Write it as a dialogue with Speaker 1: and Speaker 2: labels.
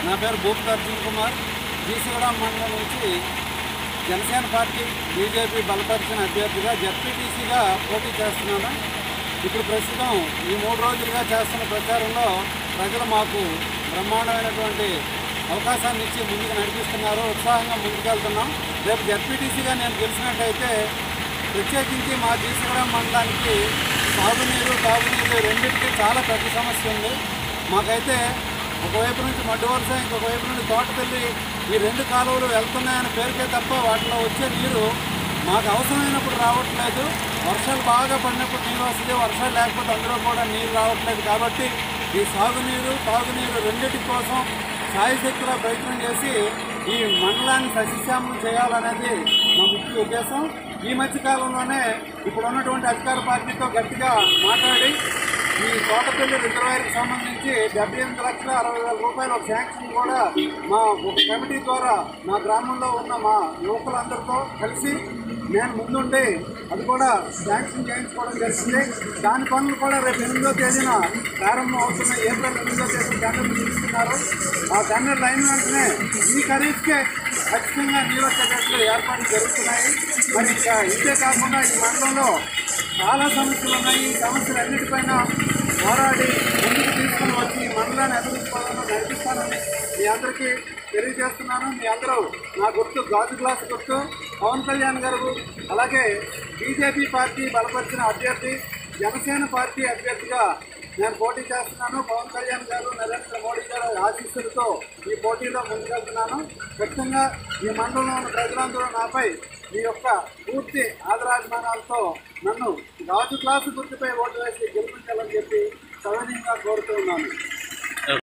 Speaker 1: నా పేరు భూపతి అర్జున్ కుమార్ బీసీగూడ మండలం నుంచి జనసేన పార్టీ బీజేపీ బలపరిచిన అభ్యర్థిగా జడ్పీటీసీగా పోటీ చేస్తున్నాను ఇప్పుడు ప్రస్తుతం ఈ మూడు రోజులుగా చేస్తున్న ప్రచారంలో ప్రజలు మాకు బ్రహ్మాండమైనటువంటి అవకాశాన్ని ఇచ్చి ముందుకు నడిపిస్తున్నారు ఉత్సాహంగా ముందుకెళ్తున్నాం రేపు జడ్పీటీసీగా నేను గెలిచినట్టయితే ప్రత్యేకించి మా బీసీగూడ మండలానికి సాగునీరు తాగునీరు రెండింటికి చాలా పెద్ద సమస్య ఉంది మాకైతే ఒకవైపు నుంచి మడ్డు వరుస ఇంకొక వైపు నుండి తోటపల్లి ఈ రెండు కాలువలు వెళ్తున్నాయని పేరుకే తప్ప వాటిలో వచ్చే నీరు మాకు అవసరమైనప్పుడు రావట్లేదు వర్షాలు బాగా పడినప్పుడు నీరు వస్తుంది వర్షాలు లేకపోతే అందులో కూడా నీరు రావట్లేదు కాబట్టి ఈ సాగునీరు తాగునీరు రెండింటి కోసం సాయశక్తిగా ప్రయత్నం చేసి ఈ మండలాన్ని సస్యశ్యామం చేయాలనేది మా ముఖ్య ఉద్దేశం ఈ మధ్య కాలంలోనే ఇప్పుడు ఉన్నటువంటి అధికార పార్టీతో గట్టిగా మాట్లాడి ఈ తోటపల్లి రిజర్వాయర్కి సంబంధించి డెబ్బై ఎనిమిది లక్షల అరవై వేల రూపాయల ఒక శాంక్షన్ కూడా మా ఒక కమిటీ ద్వారా మా గ్రామంలో ఉన్న మా యువకులందరితో కలిసి నేను ముందుండి అది కూడా శాంక్షన్ చేయించుకోవడం జరిగింది దాని పనులు కూడా రేపు ఎనిమిదో తేదీన ప్రారంభం అవుతున్నాయి ఏప్రిల్ ఎనిమిదో తేదీ టెండర్లు తీసుకున్నారు ఆ టెండర్ అయిన వెంటనే ఈ ఖరీదుకే ఖచ్చితంగా నీరు వచ్చేటట్లు ఏర్పాట్లు జరుగుతున్నాయి మరి ఇంకా ఇంతే కాకుండా ఈ మండలంలో చాలా సమస్యలు ఉన్నాయి ఈ సమస్యలు అన్నిటిపైన పోరాడి ముందుకు తీసుకొని వచ్చి ఈ మండలాన్ని అభివృద్ధి పదంలో నడిపిస్తానని మీ అందరికీ తెలియజేస్తున్నాను మీ అందరూ నా గుర్తు గాజు గ్లాస్ గుర్తు పవన్ కళ్యాణ్ గారు అలాగే బీజేపీ పార్టీ బలపరిచిన అభ్యర్థి జనసేన పార్టీ అభ్యర్థిగా నేను పోటీ చేస్తున్నాను పవన్ కళ్యాణ్ గారు నరేంద్ర మోడీ గారు ఆశీస్సులతో ఈ పోటీలో ముందుకెళ్తున్నాను ఖచ్చితంగా ఈ మండలంలో ఉన్న ప్రజలందరూ నాపై మీ యొక్క పూర్తి ఆదరాభిమానాలతో నన్ను గాజు క్లాసు గుర్తుపై ఓటు వేసి గెలిపించాలని చెప్పి సవినీయంగా కోరుతున్నాను